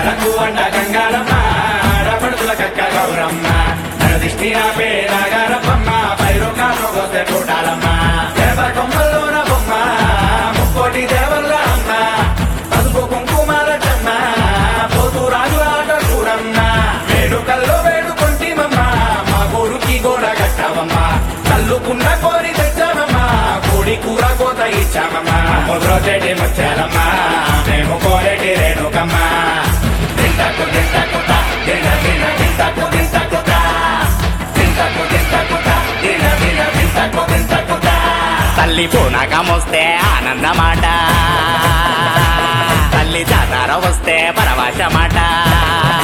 అందాలకు అండ గంగారమ్మ ఆడపడుతుల కక్క గౌరమ్మ నరదిష్టి ఆపే నాగారమ్మ పైరు కాసు కోసే చూడాలమ్మ దేవ కొమ్మల్లోన బొమ్మ ముక్కోటి దేవల్ల అమ్మ పసుపు కుంకుమాల చెమ్మ పోతు రాజు ఆట చూడమ్మ వేడుకల్లో వేడుకొంటిమమ్మ మా ఊరుకి గోడ కట్టావమ్మ కల్లుకున్న కోరి తెచ్చామమ్మ కోడి కూర కోత ఇచ్చామమ్మ ముద్రోచేటి ముచ్చాలమ్మ మేము కోరేటి రేణుకమ్మ తింటకు తింటకు తా, తిన తిన తింటకు తింటకు తా. తింటకు తింటకు తా, తిన తిన తింటకు తింటకు తా. తల్లి పూనకమొస్తే ఆనందమాట తల్లి జాతర వస్తే పరవశమాట